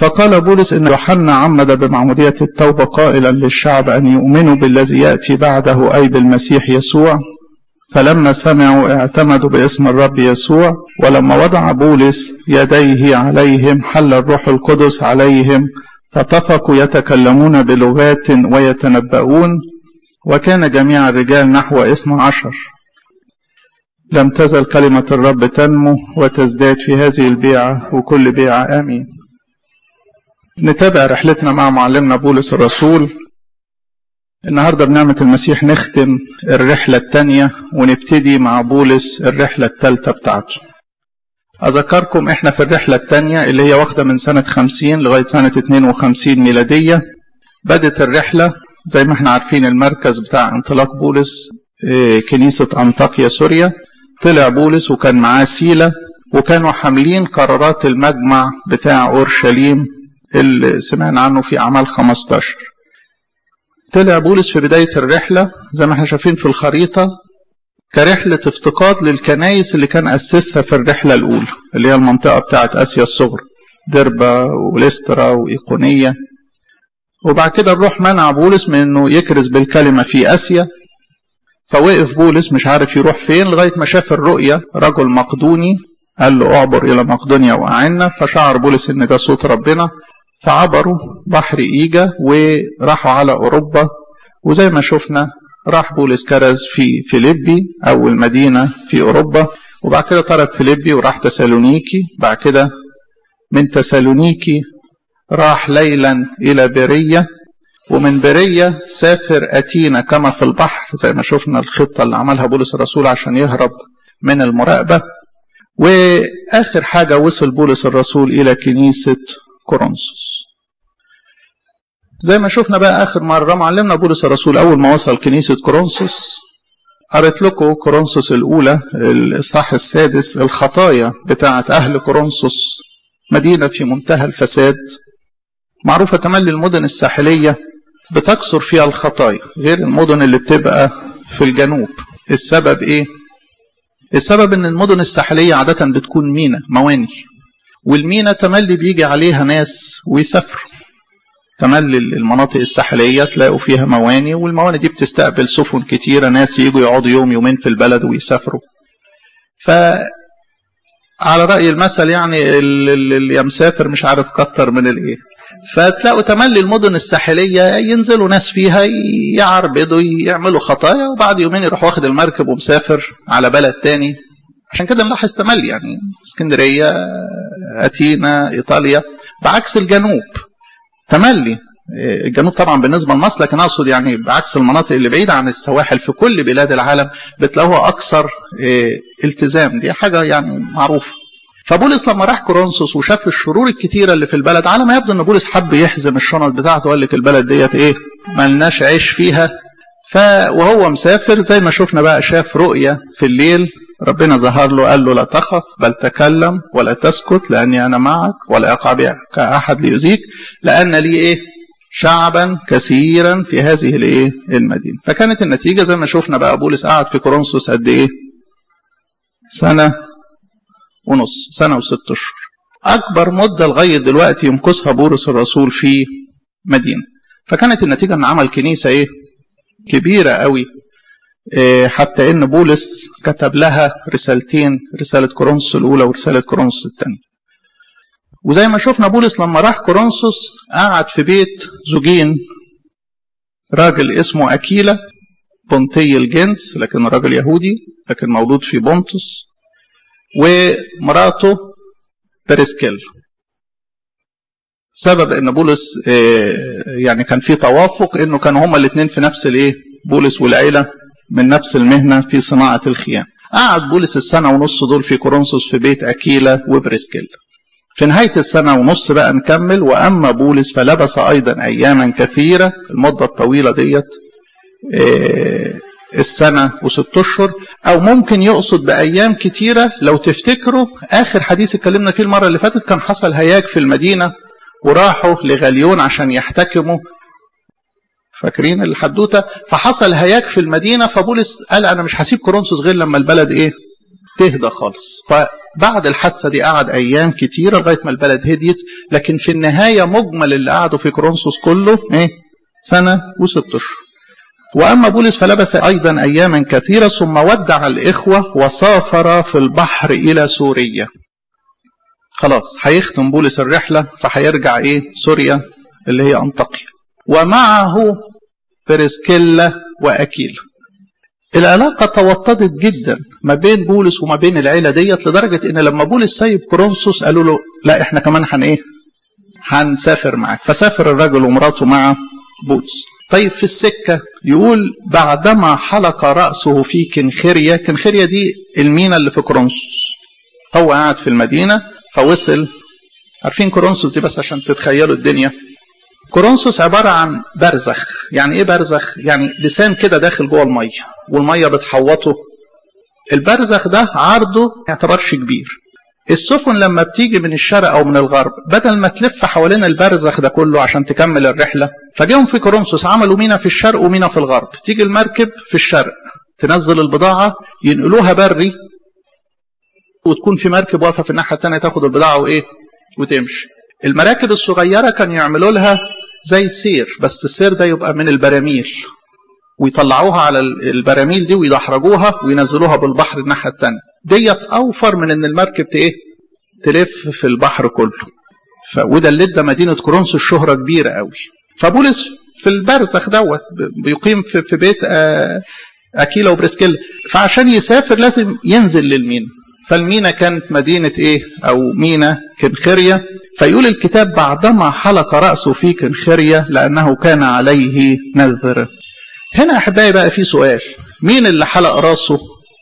فقال بولس إن يوحنا عمد بمعمودية التوبة قائلا للشعب أن يؤمنوا بالذي يأتي بعده أي بالمسيح يسوع فلما سمعوا اعتمدوا باسم الرب يسوع ولما وضع بولس يديه عليهم حل الروح القدس عليهم فطفقوا يتكلمون بلغات ويتنبؤون وكان جميع الرجال نحو اثنى عشر لم تزل كلمة الرب تنمو وتزداد في هذه البيعة وكل بيعة آمين نتابع رحلتنا مع معلمنا بولس الرسول النهاردة بنعمة المسيح نختم الرحلة الثانية ونبتدي مع بولس الرحلة الثالثة بتاعته أذكركم إحنا في الرحلة الثانية اللي هي واخدة من سنة 50 لغاية سنة 52 ميلادية بدت الرحلة زي ما احنا عارفين المركز بتاع انطلاق بولس كنيسة أنطاكيا سوريا طلع بولس وكان معاه سيلة وكانوا حاملين قرارات المجمع بتاع أورشليم اللي سمعنا عنه في أعمال 15 طلع بولس في بداية الرحلة زي ما احنا شايفين في الخريطة كرحلة افتقاد للكنايس اللي كان أسسها في الرحلة الأولى اللي هي المنطقة بتاعة آسيا الصغرى دربة وليسترا وإيقونية وبعد كده الروح منع بولس من انه يكرز بالكلمة في آسيا فوقف بولس مش عارف يروح فين لغاية ما شاف الرؤية رجل مقدوني قال له اعبر إلى مقدونيا وأعنا فشعر بولس إن ده صوت ربنا فعبروا بحر إيجا وراحوا على أوروبا وزي ما شفنا راح بولس كرز في فيليبي أول مدينة في أوروبا وبعد كده ترك فيليبي وراح تسالونيكي بعد كده من تسالونيكي راح ليلا إلى برية ومن برية سافر أتينا كما في البحر زي ما شفنا الخطة اللي عملها بولس الرسول عشان يهرب من المراقبة وآخر حاجة وصل بولس الرسول إلى كنيسة كورنثوس زي ما شفنا بقى آخر مرة معلمنا بولس الرسول أول ما وصل كنيسة كورنثوس قريت لكم كورنثوس الأولى الإصحاح السادس الخطايا بتاعة أهل كورنثوس مدينة في منتهى الفساد معروفة تملي المدن الساحلية بتكثر فيها الخطايا غير المدن اللي بتبقى في الجنوب السبب ايه السبب ان المدن الساحلية عادة بتكون مينا مواني والمينا تملي بيجي عليها ناس ويسافروا تملي المناطق الساحلية تلاقوا فيها مواني والمواني دي بتستقبل سفن كتيرة ناس يجوا يقعدوا يوم يومين في البلد ويسافروا ف على رأي المثل يعني اللي مسافر مش عارف كتر من الايه فتلاقوا تملي المدن الساحلية ينزلوا ناس فيها يعربدوا يعملوا خطايا وبعد يومين يروح واخد المركب ومسافر على بلد تاني عشان كده نلاحظ تملي يعني اسكندرية أتينا إيطاليا بعكس الجنوب تملي الجنوب طبعا بالنسبة لمصر لكن أقصد يعني بعكس المناطق اللي بعيدة عن السواحل في كل بلاد العالم بتلاقوها أكثر التزام دي حاجة يعني معروفة فبولس لما راح كورنثوس وشاف الشرور الكتيرة اللي في البلد على ما يبدو ان بولس حب يحزم الشنط بتاعته وقال لك البلد ديت ايه ملناش عيش فيها ف وهو مسافر زي ما شفنا بقى شاف رؤية في الليل ربنا ظهر له قال له لا تخف بل تكلم ولا تسكت لاني انا معك ولا يقع بك احد ليؤذيك لان لي ايه شعبا كثيرا في هذه الايه المدينه فكانت النتيجه زي ما شفنا بقى بولس قعد في كورنثوس قد ايه سنه ونص سنه وست اشهر اكبر مده لغايه دلوقتي يمكثها بولس الرسول في مدينه فكانت النتيجه ان عمل كنيسه ايه كبيره قوي إيه حتى ان بولس كتب لها رسالتين رساله كورنثوس الاولى ورساله كورنثوس الثانيه وزي ما شفنا بولس لما راح كورنثوس قعد في بيت زوجين راجل اسمه أكيلا بونتي الجنس لكن راجل يهودي لكن مولود في بونتوس ومراته بريسكيل سبب ان بولس يعني كان في توافق انه كانوا هما الاثنين في نفس الايه بولس والعيله من نفس المهنه في صناعه الخيام قعد بولس السنه ونص دول في كورنثوس في بيت اكيلا وبريسكيل في نهاية السنة ونص بقى نكمل وأما بولس فلبس أيضا أياما كثيرة المدة الطويلة ديت السنة وست أشهر أو ممكن يقصد بأيام كتيرة لو تفتكروا آخر حديث اتكلمنا فيه المرة اللي فاتت كان حصل هياج في المدينة وراحوا لغاليون عشان يحتكموا فاكرين الحدوتة فحصل هياج في المدينة فبولس قال أنا مش هسيب كورنثوس غير لما البلد إيه تهدى خالص ف بعد الحادثة دي قعد أيام كتيرة لغاية ما البلد هديت لكن في النهاية مجمل اللي قعدوا في كورنثوس كله إيه؟ سنة وست أشهر وأما بولس فلبس أيضا أياما كثيرة ثم ودع الإخوة وسافر في البحر إلى سوريا خلاص هيختم بولس الرحلة فهيرجع إيه سوريا اللي هي أنطاكيا ومعه بريسكيلا وأكيلا العلاقة توطدت جدا ما بين بولس وما بين العيلة ديت لدرجة ان لما بولس سايب كورنثوس قالوا له لا احنا كمان هن ايه هنسافر معاك فسافر الرجل ومراته مع بولس طيب في السكة يقول بعدما حلق رأسه في كنخرية كنخرية دي المينا اللي في كورنثوس هو قاعد في المدينة فوصل عارفين كورنثوس دي بس عشان تتخيلوا الدنيا كورنثوس عبارة عن برزخ يعني ايه برزخ يعني لسان كده داخل جوه المية والمية بتحوطه البرزخ ده عرضه ما يعتبرش كبير السفن لما بتيجي من الشرق او من الغرب بدل ما تلف حوالين البرزخ ده كله عشان تكمل الرحله فجيهم في كورنثوس عملوا مينا في الشرق ومينا في الغرب تيجي المركب في الشرق تنزل البضاعه ينقلوها بري وتكون في مركب واقفه في الناحيه الثانيه تاخد البضاعه وايه وتمشي المراكب الصغيره كانوا يعملوا لها زي سير بس السير ده يبقى من البراميل ويطلعوها على البراميل دي ويدحرجوها وينزلوها بالبحر الناحيه الثانيه ديت اوفر من ان المركب ايه تلف في البحر كله ف... وده اللي ادى مدينه كورنثوس شهره كبيره قوي فبولس في البرزخ دوت بيقيم في, في بيت اكيلا وبريسكيلا فعشان يسافر لازم ينزل للمينا فالمينا كانت مدينة ايه او مينا كنخرية فيقول الكتاب بعدما حلق رأسه في كنخرية لأنه كان عليه نذر هنا أحبائي بقى في سؤال مين اللي حلق رأسه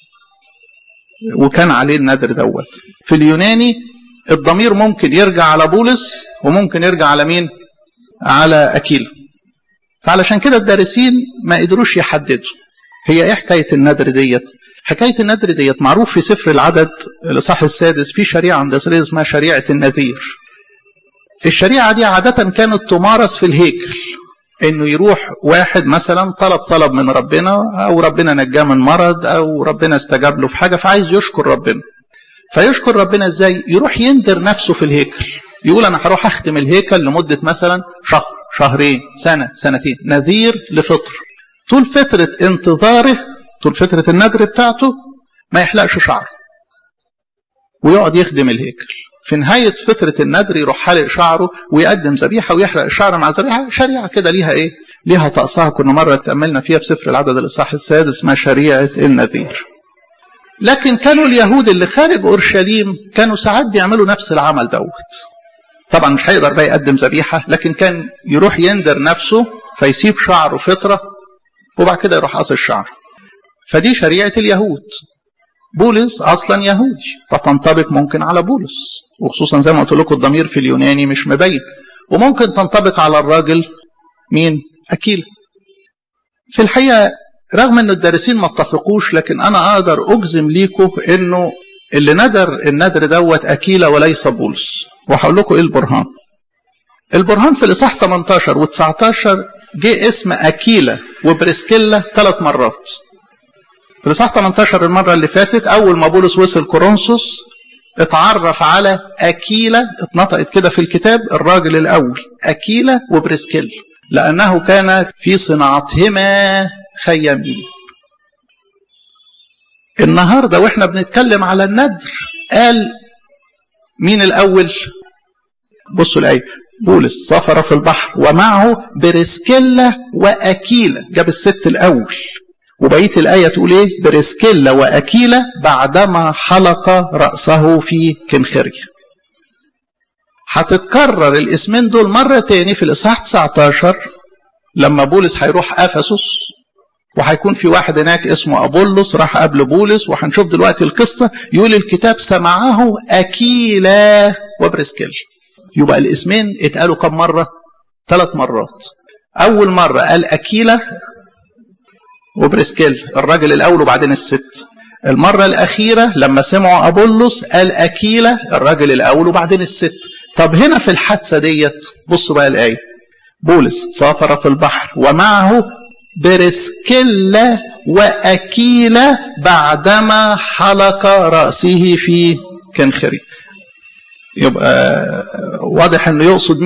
وكان عليه النذر دوت في اليوناني الضمير ممكن يرجع على بولس وممكن يرجع على مين على أكيلا فعلشان كده الدارسين ما قدروش يحددوا هي ايه حكاية النذر ديت حكاية النذر ديت معروف في سفر العدد الإصحاح السادس في شريعة عند إسرائيل اسمها شريعة النذير الشريعة دي عادة كانت تمارس في الهيكل انه يروح واحد مثلا طلب طلب من ربنا او ربنا نجاه من مرض او ربنا استجاب له في حاجه فعايز يشكر ربنا فيشكر ربنا ازاي يروح يندر نفسه في الهيكل يقول انا هروح اختم الهيكل لمده مثلا شهر شهرين سنه سنتين نذير لفطر طول فتره انتظاره طول فتره النذر بتاعته ما يحلقش شعره ويقعد يخدم الهيكل في نهاية فترة النذر يروح حالق شعره ويقدم ذبيحة ويحرق الشعر مع ذبيحة شريعة كده ليها إيه؟ ليها طقسها كنا مرة تأملنا فيها بسفر العدد الإصحاح السادس اسمها شريعة النذير. لكن كانوا اليهود اللي خارج أورشليم كانوا ساعات بيعملوا نفس العمل دوت. طبعا مش هيقدر بقى يقدم ذبيحة لكن كان يروح يندر نفسه فيسيب شعره فترة وبعد كده يروح قص شعره. فدي شريعة اليهود بولس اصلا يهودي فتنطبق ممكن على بولس وخصوصا زي ما قلت لكم الضمير في اليوناني مش مبين وممكن تنطبق على الراجل مين اكيل في الحقيقه رغم ان الدارسين ما اتفقوش لكن انا اقدر اجزم ليكم انه اللي ندر الندر دوت اكيلا وليس بولس وهقول لكم ايه البرهان البرهان في الاصحاح 18 و19 جه اسم اكيلا وبريسكيلا ثلاث مرات في الاصحاح 18 المره اللي فاتت اول ما بولس وصل كورنثوس اتعرف على اكيلا اتنطقت كده في الكتاب الراجل الاول اكيلا وبريسكيلا لانه كان في صناعتهما خيامين النهارده واحنا بنتكلم على الندر قال مين الاول بصوا الايه بولس سافر في البحر ومعه بريسكيلا واكيلا جاب الست الاول وبقيه الايه تقول ايه بريسكيلا واكيلا بعدما حلق راسه في كنخريه هتتكرر الاسمين دول مره تاني في الاصحاح 19 لما بولس هيروح افسس وهيكون في واحد هناك اسمه ابولس راح قبل بولس وهنشوف دلوقتي القصه يقول الكتاب سمعه اكيلا وبريسكيلا يبقى الاسمين اتقالوا كم مره ثلاث مرات اول مره قال اكيلا وبريسكيل الراجل الاول وبعدين الست المرة الأخيرة لما سمعوا أبولس قال أكيلة الراجل الأول وبعدين الست طب هنا في الحادثة ديت بصوا بقى الآية بولس سافر في البحر ومعه بريسكيلا وأكيلة بعدما حلق رأسه في كنخري يبقى واضح انه يقصد